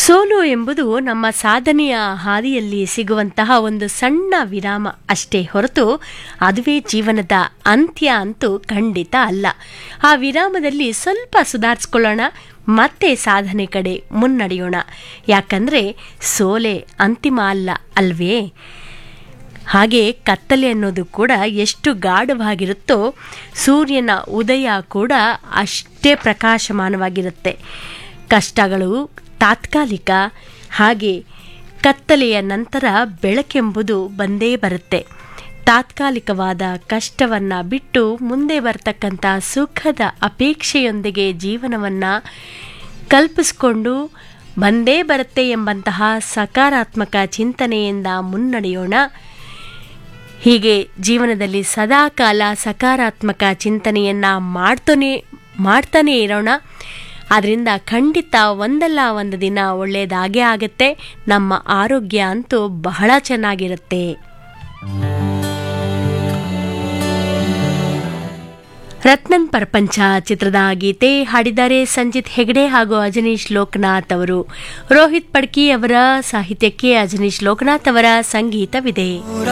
ಸೋಲು ಎಂಬುದು ನಮ್ಮ ಸಾಧನೆಯ ಹಾದಿಯಲ್ಲಿ ಸಿಗುವಂತಹ ಒಂದು ಸಣ್ಣ ವಿರಾಮ ಅಷ್ಟೇ ಹೊರತು ಅದುವೇ ಜೀವನದ ಅಂತ್ಯ ಅಂತೂ ಖಂಡಿತ ಅಲ್ಲ ಆ ವಿರಾಮದಲ್ಲಿ ಸ್ವಲ್ಪ ಸುಧಾರಿಸ್ಕೊಳ್ಳೋಣ ಮತ್ತೆ ಸಾಧನೆ ಕಡೆ ಮುನ್ನಡೆಯೋಣ ಯಾಕಂದ್ರೆ ಸೋಲೆ ಅಂತಿಮ ಅಲ್ಲ ಅಲ್ವೇ ಹಾಗೆ ಕತ್ತಲೆ ಅನ್ನೋದು ಕೂಡ ಎಷ್ಟು ಗಾಢವಾಗಿರುತ್ತೋ ಸೂರ್ಯನ ಉದಯ ಕೂಡ ಅಷ್ಟೇ ಪ್ರಕಾಶಮಾನವಾಗಿರುತ್ತೆ ಕಷ್ಟಗಳು ತಾತ್ಕಾಲಿಕ ಹಾಗೆ ಕತ್ತಲೆಯ ನಂತರ ಬೆಳಕೆಂಬುದು ಬಂದೇ ಬರುತ್ತೆ ತಾತ್ಕಾಲಿಕವಾದ ಕಷ್ಟವನ್ನು ಬಿಟ್ಟು ಮುಂದೆ ಬರ್ತಕ್ಕಂಥ ಸುಖದ ಅಪೇಕ್ಷೆಯೊಂದಿಗೆ ಜೀವನವನ್ನು ಕಲ್ಪಿಸ್ಕೊಂಡು ಬಂದೇ ಬರುತ್ತೆ ಎಂಬಂತಹ ಸಕಾರಾತ್ಮಕ ಚಿಂತನೆಯಿಂದ ಮುನ್ನಡೆಯೋಣ ಹೀಗೆ ಜೀವನದಲ್ಲಿ ಸದಾಕಾಲ ಸಕಾರಾತ್ಮಕ ಚಿಂತನೆಯನ್ನು ಮಾಡ್ತಾನೆ ಮಾಡ್ತಾನೆ ಇರೋಣ ಅದರಿಂದ ಖಂಡಿತ ಒಂದಲ್ಲ ಒಂದು ದಿನ ಒಳ್ಳೆಯದಾಗೇ ಆಗುತ್ತೆ ನಮ್ಮ ಆರೋಗ್ಯ ಅಂತೂ ಬಹಳ ಚೆನ್ನಾಗಿರುತ್ತೆ ರತ್ನನ್ ಪ್ರಪಂಚ ಚಿತ್ರದ ಗೀತೆ ಹಾಡಿದ್ದಾರೆ ಸಂಜಿತ್ ಹೆಗಡೆ ಹಾಗೂ ಅಜನೀಶ್ ಲೋಕನಾಥ್ ಅವರು ರೋಹಿತ್ ಪಡ್ಕಿ ಅವರ ಸಾಹಿತ್ಯಕ್ಕೆ ಅಜನೀಶ್ ಲೋಕನಾಥ್ ಅವರ ಸಂಗೀತವಿದೆ